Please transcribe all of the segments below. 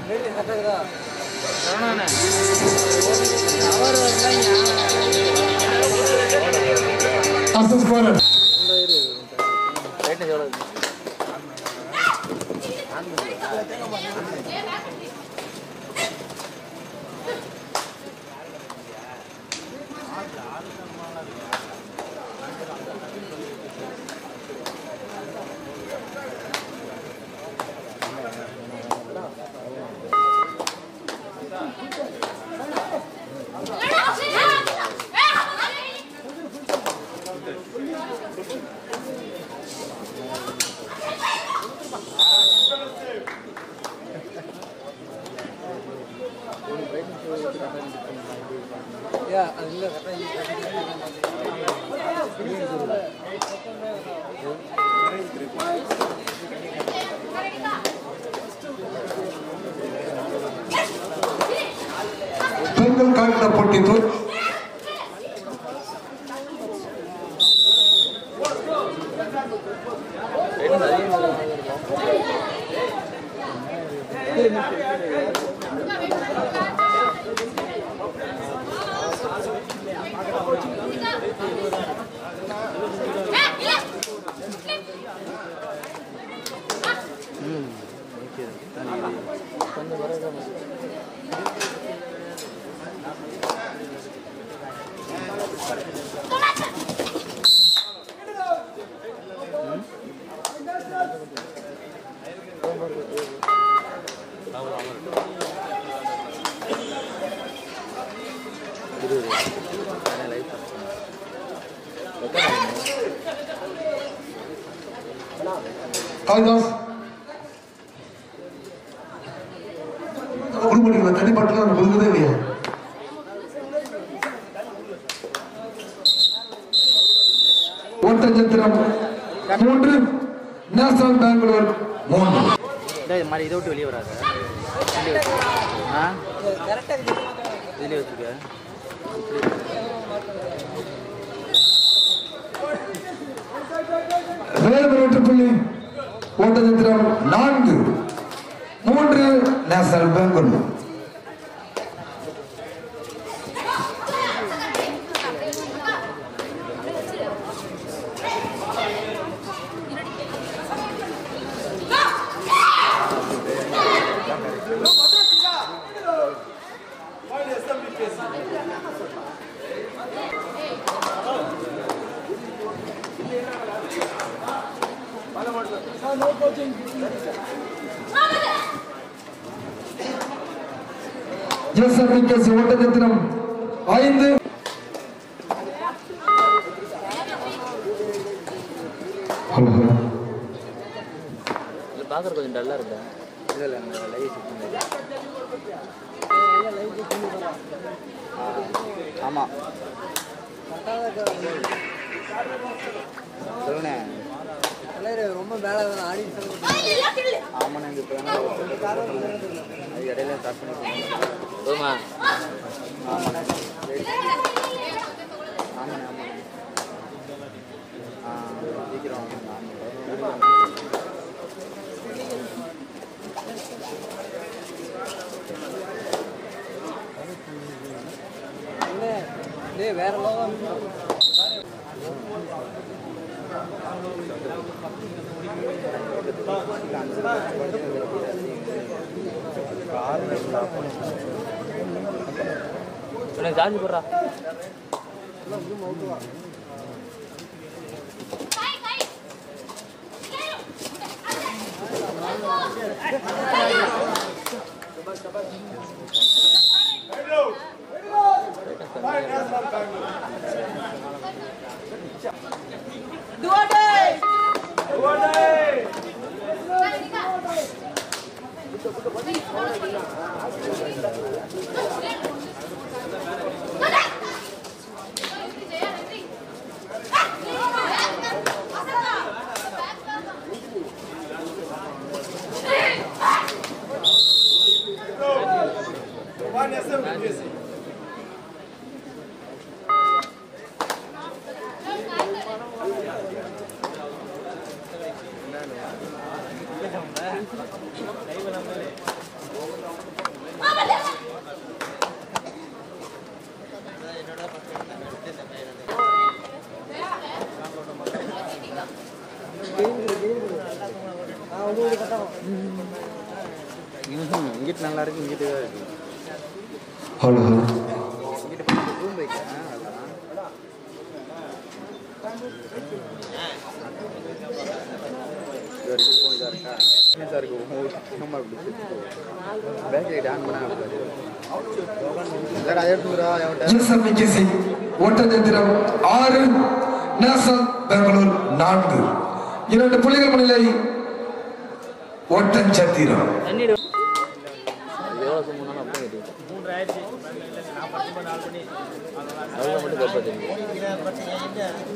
Asas corner. பெண்கள் கால்பட போட்டி தோ- காளிதாஸ் குடும்பத்தில் தண்ணி பாட்டில் நம்ம கொடுக்குறதே இல்லையா ஓட்டச்சத்திரம் மூன்று நேஷனல் பெங்களூர் மூன்று இந்த மாதிரி இதை விட்டு வெளியே வராத வெளியே வச்சுக்க. ஆ வெளியே வச்சுக்க வேறு வெற்றி புள்ளி ஓட்டச்சத்திரம் நான்கு மூன்று நேஷனல் பெங்களூர் எஸ்ஆர்பிகேசி ஓட்டச்சத்திரம் ஐந்து ஹலோ ஹலோ இல்லை பார்க்குற கொஞ்சம் டல்லாக இருக்கா இல்லை இல்லை அங்கே லைவ் சுத்தம் ஆமாம் சொல்லுண்ணே ரொம்ப மேலே ஆடி ஆமாண்ணே இந்த இப்போ அது இடையில ஸ்டார்ட் பண்ணி போமா ஆமாண்ணே ஆமாண்ணே ஆமாண்ணே ஆ சீக்கிரம் ஆமாண்ணே டேய் வேற லோகம் எனக்கு சார்ஜ் போடுறா ம்ஹும். இங்கிட்டு நல்லா இருக்கு இங்கிட்டு தான் இருக்கு ஹலோ ஹலோ இங்கிட்டு போய் ரூம் போயிட்டேன் அதெல்லாம் இது வரைக்கும் இருக்கும் இதாக இருக்கா இதாக இருக்கு நம்ம அப்படி பேக் லைட் ஆன் பண்ணா அப்படி சார் அதை எடுத்துக்கிறா அவன்கிட்ட எஸ்எம்இகேசி ஒட்டஞ்சத்திரம் ஆறு நேசல் பெங்களூர் நான்கு இரண்டு புள்ளிகள் முன்னிலை ஒட்டஞ்சத்திரம் தண்ணி எவ்வளோ சொன்னாலும் அப்படியே கேட்டு அவங்க மட்டும் கப்பா தெரியும்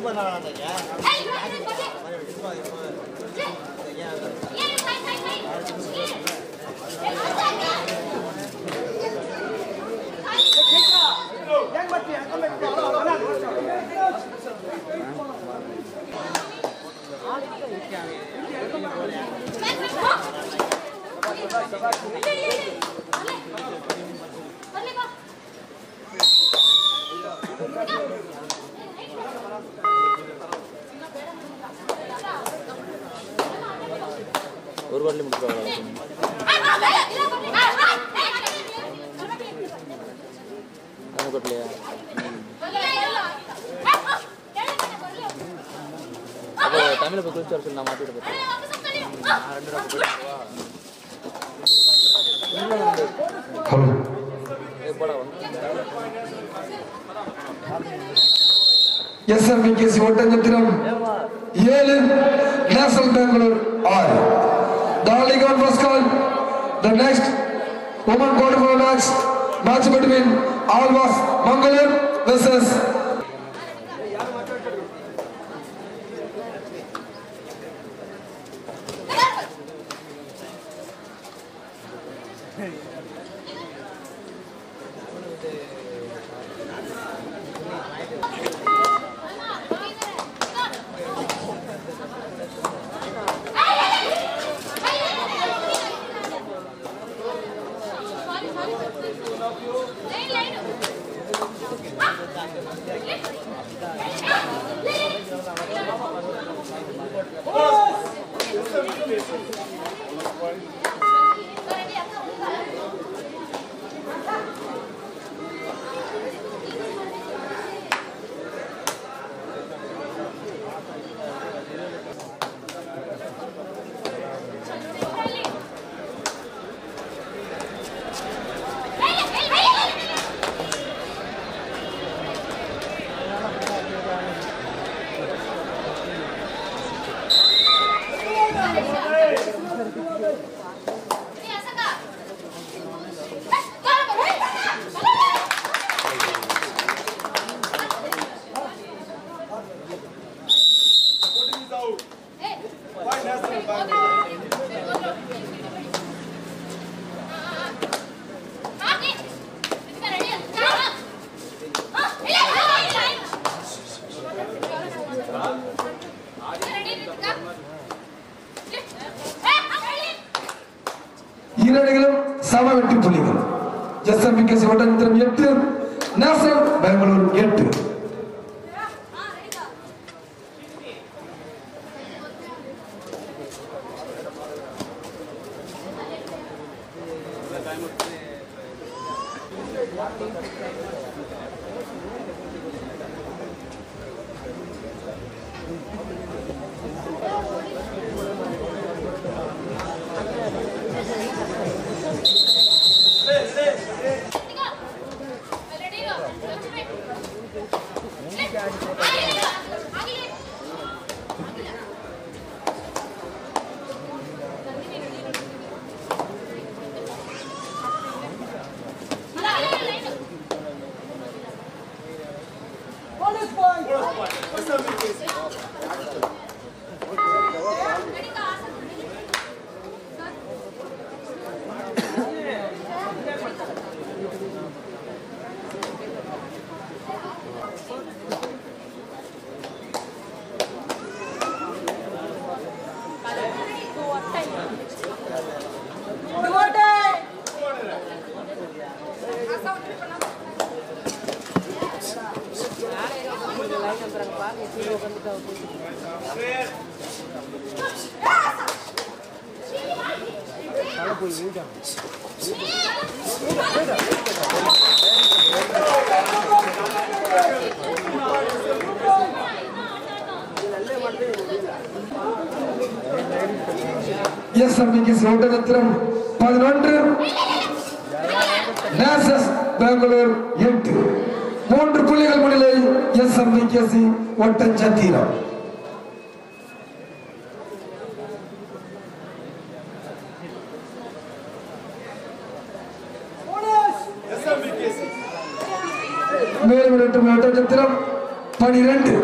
ஒரு வாட்டில் முடிச்சுருவாங்க நம்ம கொட்டலையா அப்போ தமிழை போய் குளிச்சு வர சொல்லி நான் மாற்றிட்டு போகிறேன் நான் ரெண்டு ரூபா போயிட்டு ஹலோ போடா வந்து எஸ்எம்இகேசி ஒட்டஞ்சத்திரம் ஏழு நேசல் பெங்களூர் ஆறு Darling on first call. The next woman quarterfinal match match between Alvas Mangalam versus இரண்டுகளும் சம வெற்றி புள்ளிகள் எஸ்எம்இகேசி ஒட்டஞ்சத்திரம் எட்டு நேசல் பெங்களூர் எட்டு எஸ் எம்பிக்கு ஓட்டத்திரம் பதினொன்று நேசஸ் பெங்களூர் எட்டு மூன்று புள்ளிகள் முன்னிலை எஸ் எம்பிகேசி ஒட்டஞ்சத்திரம் மேலும் இரண்டு ஒட்டஞ்சத்திரம் பனிரெண்டு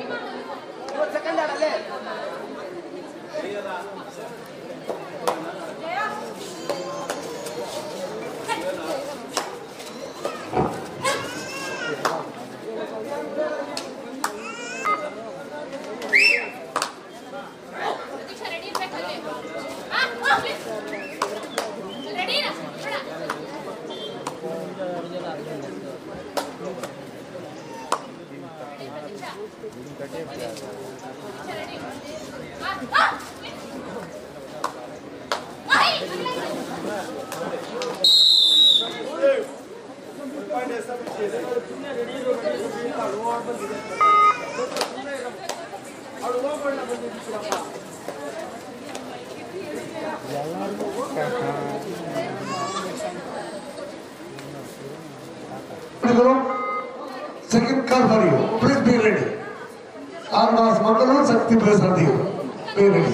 Second call for you. Please be ready. Arnas Mangalam Sakti Prasadhi. Be ready.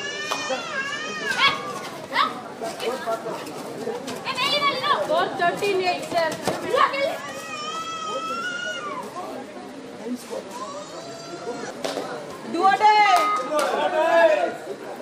Four thirteen eight, sir. Duade.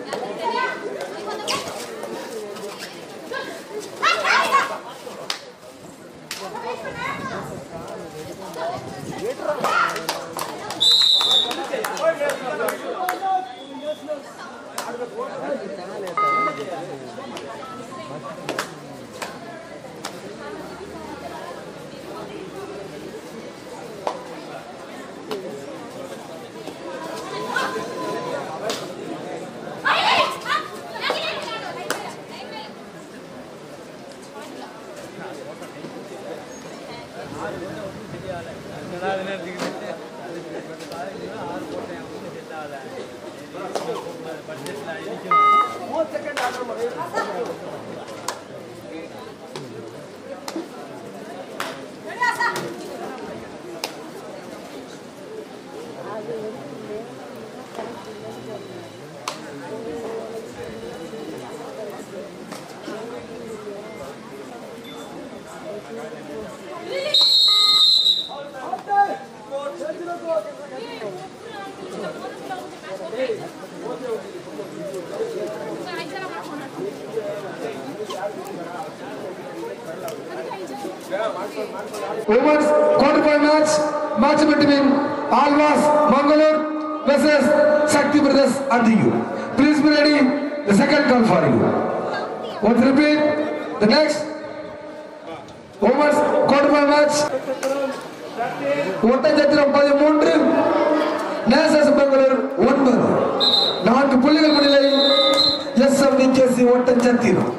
Women's quarterfinal match, match between Alvas Mangalore versus Shakti Brothers and you. Please be ready. The second call for you. Once repeat. The next women's quarterfinal match. Oddanchatram பதிமூன்று நேசஸ் பெங்களூர் ஒன்பது நான்கு புள்ளிகள் முன்னிலை S M VKC Oddanchatram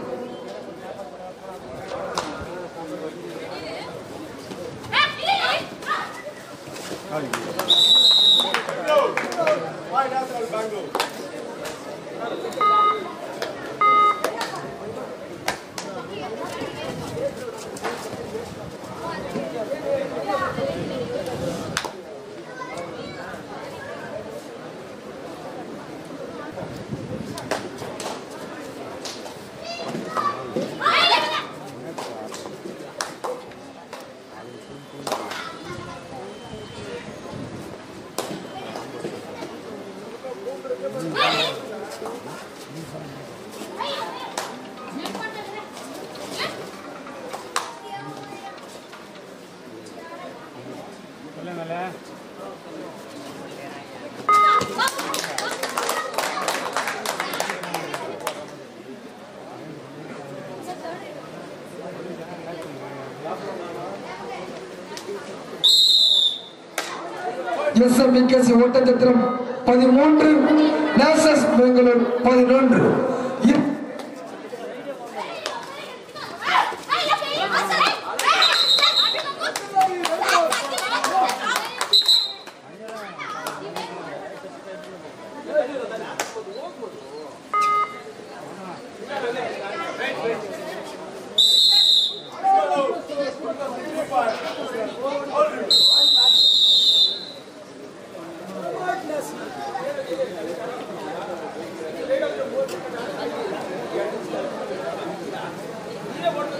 S M VKC Oddanchatram பதிமூன்று நேசஸ் பெங்களூர் பதினொன்று இ-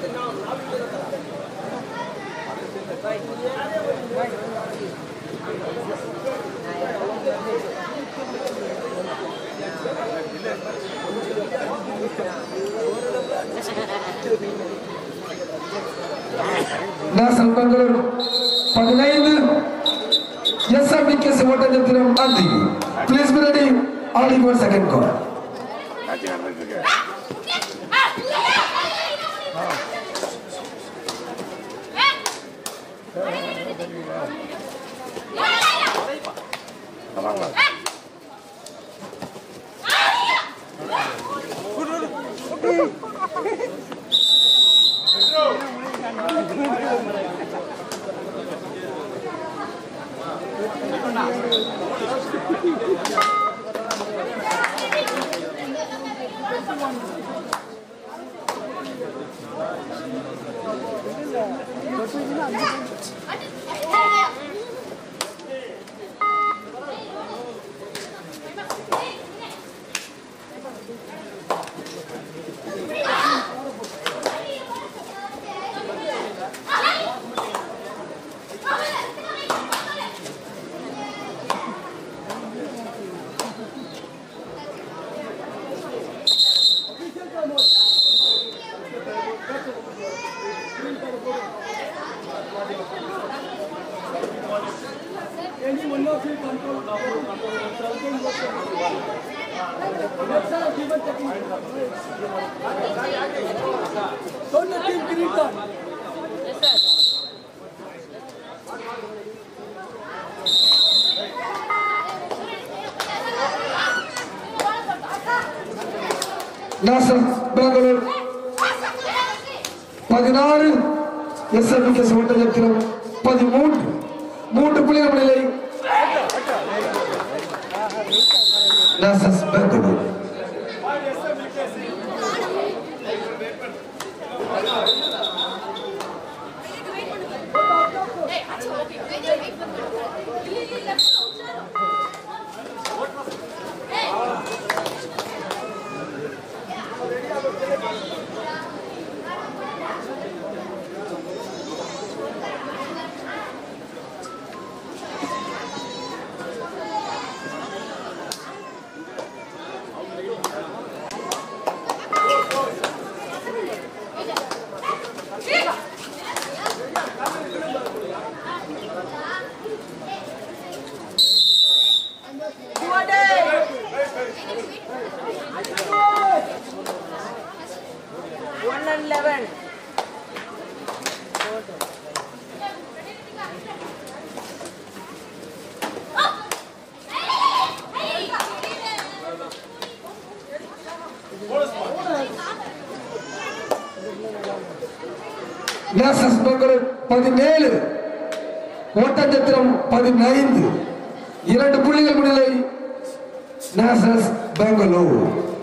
national Bangalore பதினைந்து எஸ்எம்பிகேசி ஓட்டஞ்சத்திரம் நன்றி please be ready all your second call national Bangalore பதினாறு எஸ்எம்பிகேசி ஓட்டஞ்சத்திரம் பதிமூன்று மூன்று புள்ளிகள் நிலை நேசஸ் Bangalore One and eleven. நேசஸ் Bangalore பதினேழு ஓட்டச்சத்திரம் பதினைந்து இரண்டு புள்ளிகள் முன்னிலை நேசஸ் பெங்களூர்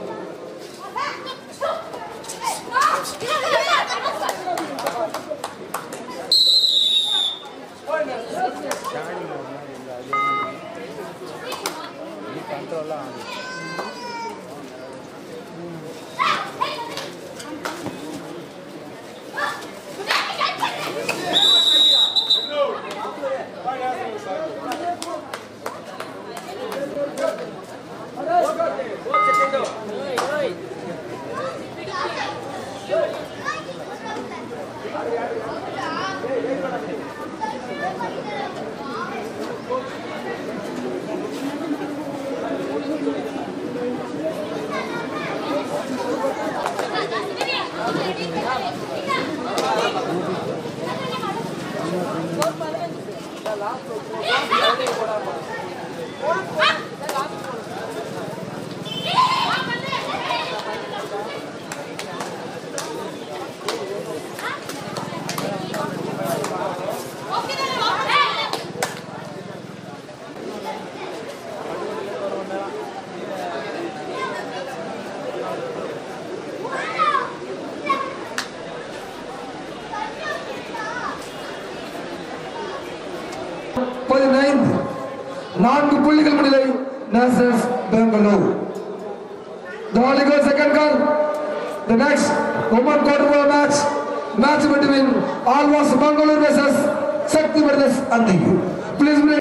பதினைந்து நான்கு புள்ளிகள் முன்னிலை நேசஸ் Bangalore The only goal second goal. The next women quarter final match match between Alvas Bangalore versus Shakti Brothers Andhigi. Please bring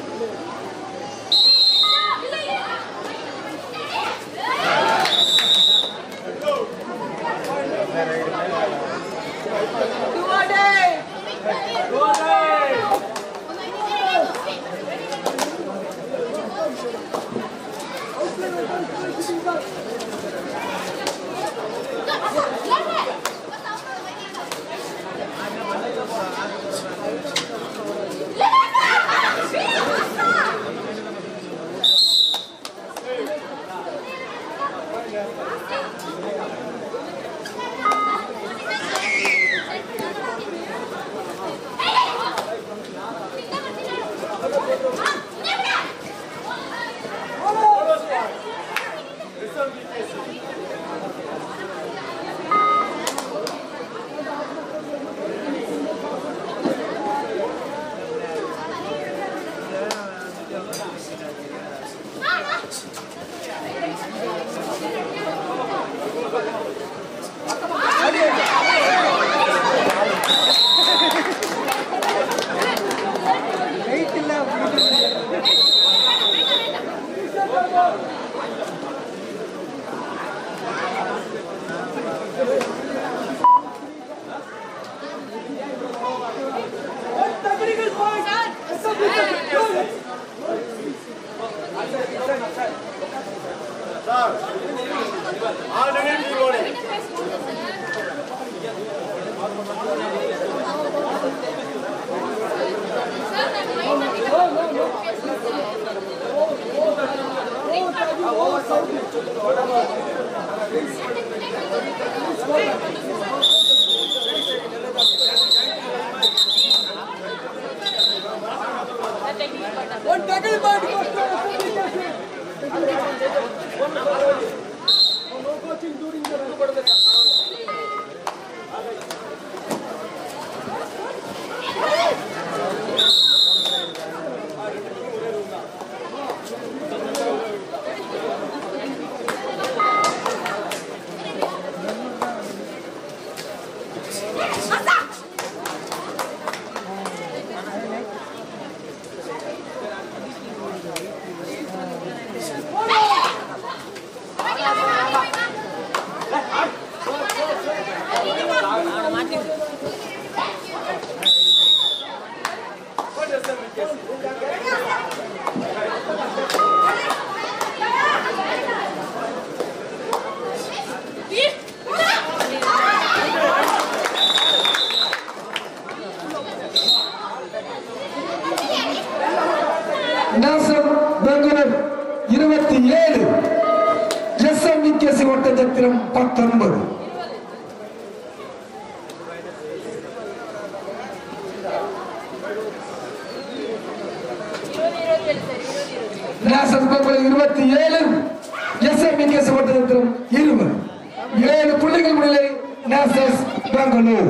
நேசம் பெங்களூர் இருபத்தி ஏழு எஸ்எம்இகேசி ஒட்டச்சத்திரம் பத்தொன்பது நேசம் பெங்களூர் இருபத்தி ஏழு எஸ்எம்இகேசி ஒட்டச்சத்திரம் இருபது ஏழு புள்ளிகள் முன்னிலை நேசஸ் பெங்களூர்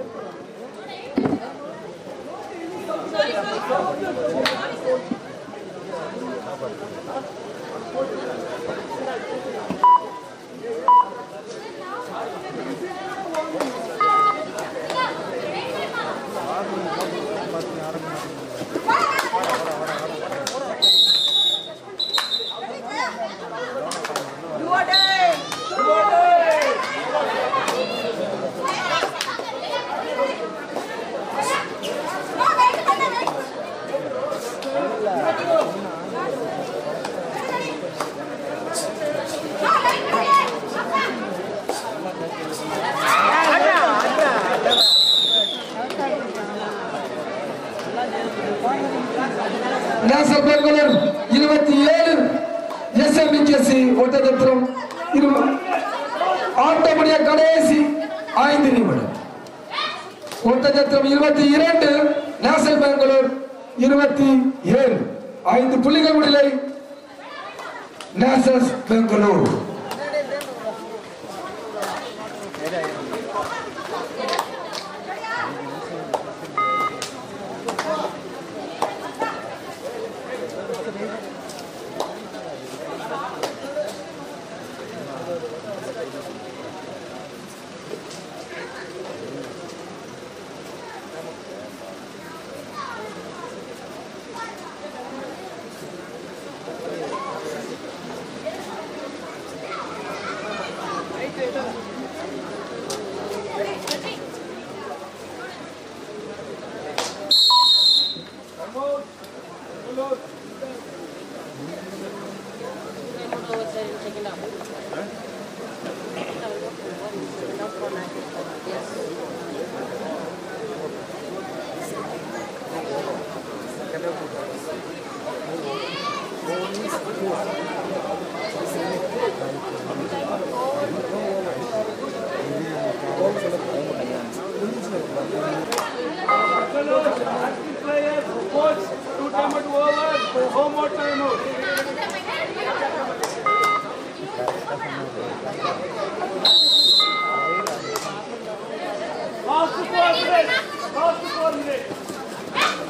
நேசர் பெங்களூர் இருபத்தி ஏழு எஸ்எம்இகேசி ஒட்டச்சத்திரம் இருபது ஆட்டமுடைய கடைசி ஐந்து நிமிடம் ஒட்டச்சத்திரம் இருபத்தி இரண்டு நேசல் பெங்களூர் இருபத்தி ஏழு ஐந்து புள்ளிகள் முன்னிலை நேசஸ் Bangalore players, coach, two time out over, one more time out. Last four minutes, last four minutes.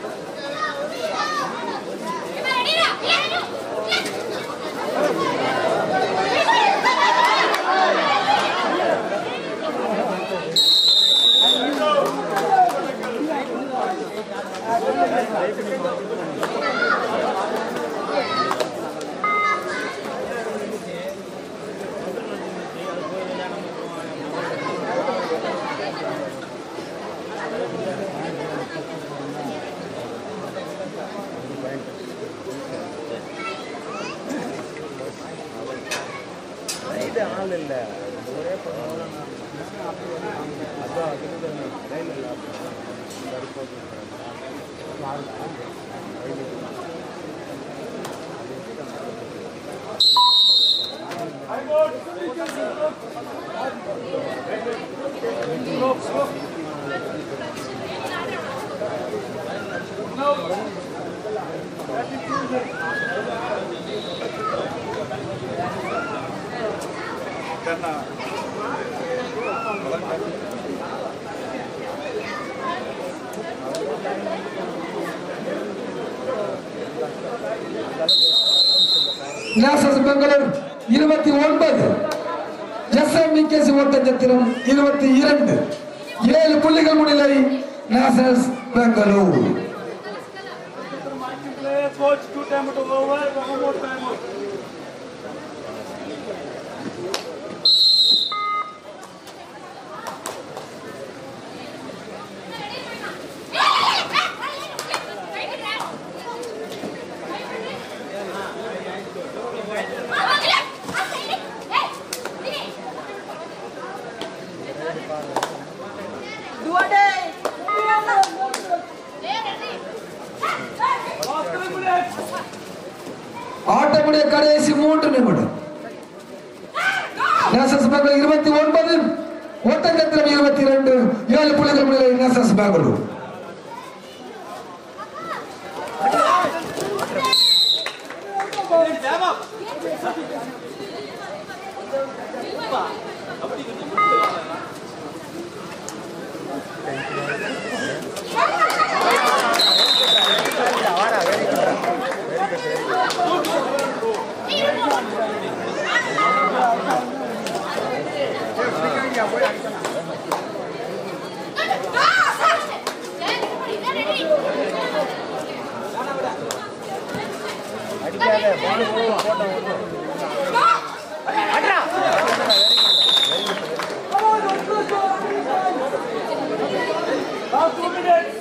நேசஸ் Bangalore இருபத்தி ஒன்பது எஸ்எம்இகேசி ஓட்டச்சத்திரம் இருபத்தி இரண்டு ஏழு புள்ளிகள் முன்னிலை நேசஸ் Bangalore Player, coach, two time out over, one more time out. Last three minutes. ஆட்டமுடைய கடைசி மூன்று நிமிடம் நேசஸ் பெங்களூர் இருபத்தி ஒன்பது ஓட்டச்சத்திரம் இருபத்தி இரண்டு ஏழு புள்ளிகள் முன்னிலை நேசஸ் Bangalore Last two minutes.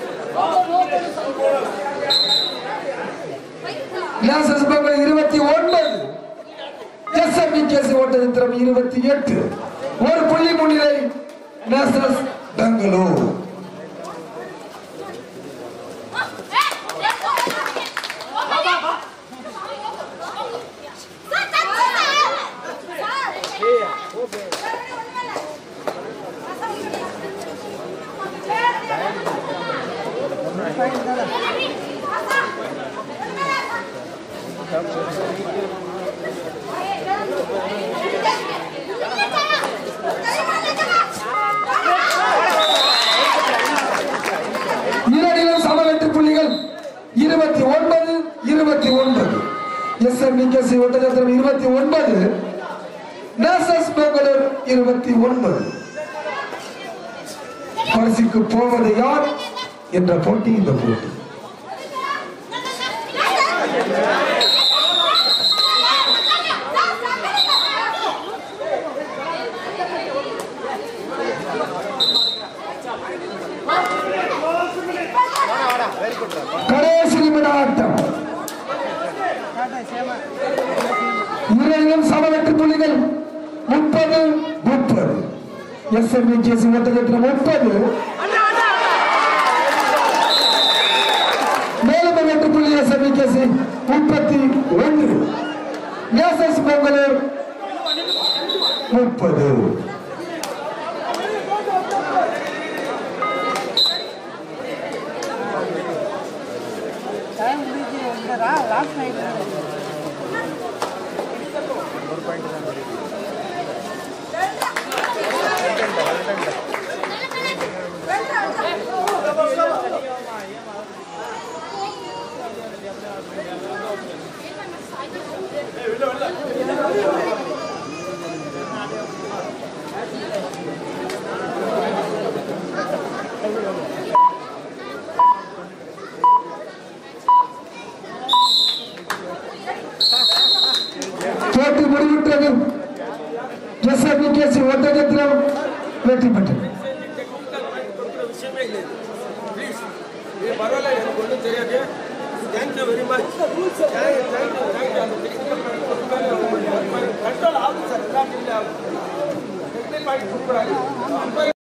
நேசஸ் Bangalore இருபத்தி ஒன்பது எஸ்எம்இகேசி ஓட்டச்சத்திரம் இருபத்தி எட்டு ஒரு புள்ளி முன்னிலை நேசஸ் பெங்களூர் இரண்டிலும் சம வெற்றி புள்ளிகள் இருபத்தி ஒன்பது இருபத்தி ஒன்பது எஸ்எம்இகேசி ஒட்டச்சத்திரம் இருபத்தி ஒன்பது நேசஸ் பெங்களூர் இருபத்தி ஒன்பது பரிசுக்கு போவது யார் என்ற போட்டி இந்த போட்டி கடைசி நிமிட ஆட்டம் இரண்டிலும் சம வெற்றி புள்ளிகள் முப்பது முப்பது எஸ்எம்இகேசி ஒட்டச்சத்திரம் முப்பது மேலும் ஒரு வெற்றி புள்ளி எஸ்எம்இகேசி முப்பத்தி ஒன்று நேசஸ் பெங்களூர் முப்பது லாஸ்ட் நைட் போட்டி முடிவிட்டது எஸ்ஆர்பிகேசி ஒட்டகத்திரம் வெற்றி பெற்றது விஷயமே இல்லை ப்ளீஸ் இது பரவாயில்ல எனக்கு ஒன்றும் தெரியாது thank you very much thank you thank you thank you அந்த கண்ட்ரோல் ஆகும் சார் எல்லா டீம்லேயும் ஆகும் டெக்னிக் பாயிண்ட் சூப்பராக